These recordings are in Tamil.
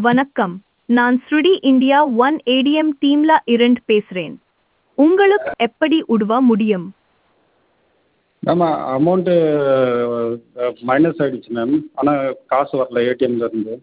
வணக்கம் நான் ஸ்ருடி இந்தியா ஒன் ஏடிஎம் டீம்ல இருந்து பேசுறேன் உங்களுக்கு எப்படி உதவ முடியும் மேம் அமௌண்ட்டு மைனஸ் ஆகிடுச்சு மேம் ஆனால் காசு வரல ஏடிஎம்ல இருந்து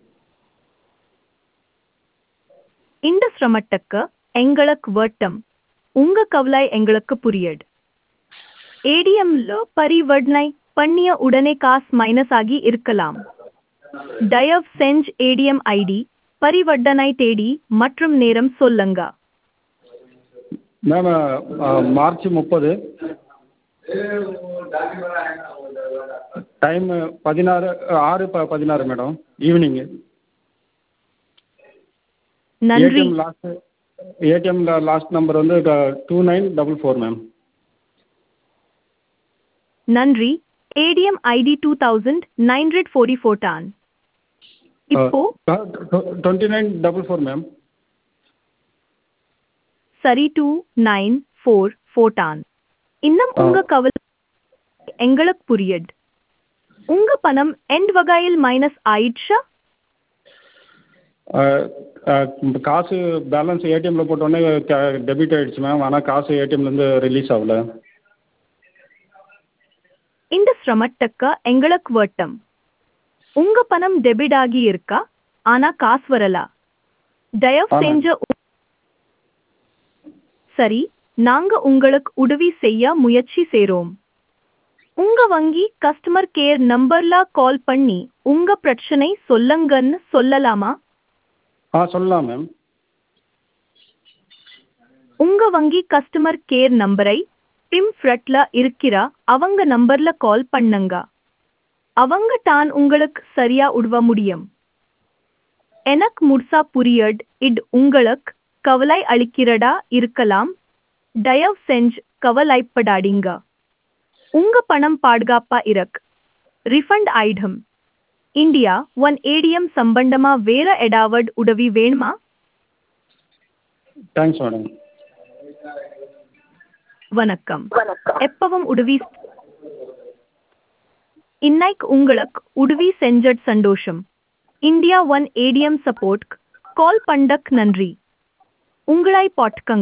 இந்த சிரமத்துக்கு எங்களுக்கு வட்டம் உங்க கவலை எங்களுக்கு புரியுது ஏடிஎம்ல பரிவர்த்தனை பண்ணிய உடனே காசு மைனஸ் ஆகி இருக்கலாம் தயவு செஞ்சு ஏடிஎம் ஐடி பரிவர்த்தனை தேதி மற்றும் நேரம் சொல்லுங்க மேம் மார்ச் முப்பது டைமு பதினாறு ஆறு ப பதினாறு மேடம் ஈவினிங்கு நன்றி ஏடிஎம் லாஸ்ட்டு ஏடிஎம்ல லாஸ்ட் நம்பர் வந்து two nine double four ma'am நன்றி ATM ID two thousand nine hundred forty four டான் இப்போ twenty nine double four ma'am சரி டூ நைன் ஃபோர் ஃபோர் டான் இன்னும் உங்க கவலை எங்களுக்கு புரியுது உங்க பணம் எண்ட் வகையில் மைனஸ் ஆயிடுச்சா காசு பேலன்ஸ் ஏடிஎம்ல போட்டோடனே டெபிட் ஆகிடுச்சு மேம் ஆனால் காசு ஏடிஎம்லேருந்து ரிலீஸ் ஆகல இந்த சிரமத்துக்கு எங்களுக்கு வட்டம் உங்க பணம் டெபிட் ஆகி இருக்கா ஆனா காசு வரல தயவு ஆமா. செஞ்ச உ- சரி நாங்க உங்களுக்கு உதவி செய்ய முயற்சி செய்றோம் உங்க வங்கி கஸ்டமர் கேர் நம்பர்ல கால் பண்ணி உங்க பிரச்சனை சொல்லுங்கன்னு சொல்லலாமா ஆ சொல்லலாம் மேம் உங்க வங்கி கஸ்டமர் கேர் நம்பரை பிம் ஃப்ரட்ல இருக்கிற அவங்க நம்பர்ல கால் பண்ணுங்க அவங்க தான் உங்களுக்கு சரியா உதவ முடியும் எனக்கு முழுசா புரியட் இது உங்களுக்கு கவலை அளிக்கிறதா இருக்கலாம் தயவு செஞ்சு கவலைப்படாதீங்க உங்க பணம் பாதுகாப்பா இருக்கு ரிஃபண்ட் ஆயிடும் இந்தியா ஒன் ஏடிஎம் சம்பந்தமா வேற ஏதாவது உதவி வேணுமா தேங்க்ஸ் மேடம் வணக்கம் எப்பவும் உதவி இன்னைக்கு உங்களுக்கு உதவி செஞ்சட் சந்தோஷம் India one ATM support call பண்டக் நன்றி உங்களை பாட்டுக்கங்க